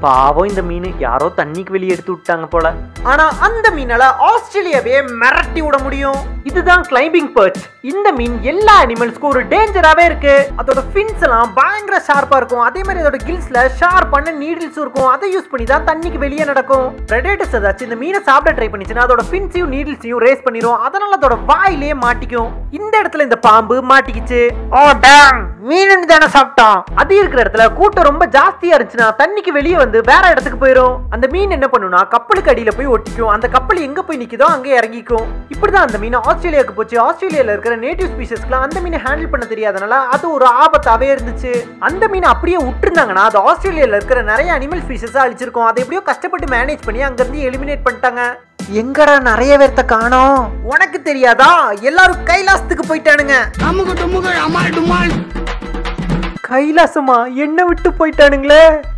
பாவம் இந்த மீன் யாரோ தண்ணிக்கு வெளியே எடுத்து விட்டாங்க போல ஆனா அந்த மீனால ஆஸ்திரேலியாவே மிரட்டி விட முடியும் இதுதான் கிளைம்பிங் பர்ச் இந்த மீன் எல்லா அனிமல்ஸ்க்கும் ஒரு டேஞ்சராவே இருக்கு அதோட ஃபின்ஸ் எல்லாம் பயங்கர ஷார்ப்பா இருக்கும் அதே மாதிரி அதோட கில்ஸ்ல ஷார்ப்பான நீடில்ஸ் இருக்கும் அதை யூஸ் பண்ணி தான் தண்ணிக்கு வெளியே நடக்கும் பிரெடேட்டர்ஸ் ஏதாச்சும் இந்த மீனை சாப்பிட ட்ரை பண்ணிச்சுன்னா அதோட ஃபின்ஸையும் நீடில்ஸையும் ரேஸ் பண்ணிரும் அதனால அதோட வாயிலே மாட்டிக்கும் இந்த இடத்துல இந்த பாம்பு மாட்டிக்கிச்சு ஓ டேம் மீன் தானே சாப்பிட்டான் அது இருக்கிற இடத்துல கூட்டம் ரொம்ப ஜாஸ்தியா இருந்துச்சுன்னா தண்ணிக்கு வெளியே வந்து வேற இடத்துக்கு போயிடும் அந்த மீன் என்ன பண்ணுனா கப்பலுக்கு அடியில போய் ஒட்டிக்கும் அந்த கப்பல் எங்க போய் நிக்குதோ அங்கே இறங்கிக்கும் இப்படிதான் அந்த மீன் ஆஸ்திரேலியாவுக்கு போச்சு ஆஸ்திரேலியால இருக்கிற நேட்டிவ் ஸ்பீஷஸ்க்குலாம் அந்த மீனை ஹேண்டில் பண்ண தெரியாதனால அது ஒரு ஆபத்தாவே இருந்துச்சு அந்த மீனை அப்படியே விட்டுருந்தாங்கன்னா அது ஆஸ்திரேலியால இருக்கிற நிறைய அனிமல் ஸ்பீஷஸ் அழிச்சிருக்கும் அதை எப்படியோ கஷ்டப்பட்டு மேனேஜ் பண்ணி அங்கிருந்து எலிமினேட் பண்ணிட்டாங்க எங்கடா நிறைய பேர்த்த காணோம் உனக்கு தெரியாதா எல்லாரும் கைலாசத்துக்கு போயிட்டானுங்க கைலாசமா என்ன விட்டு போயிட்டானுங்களே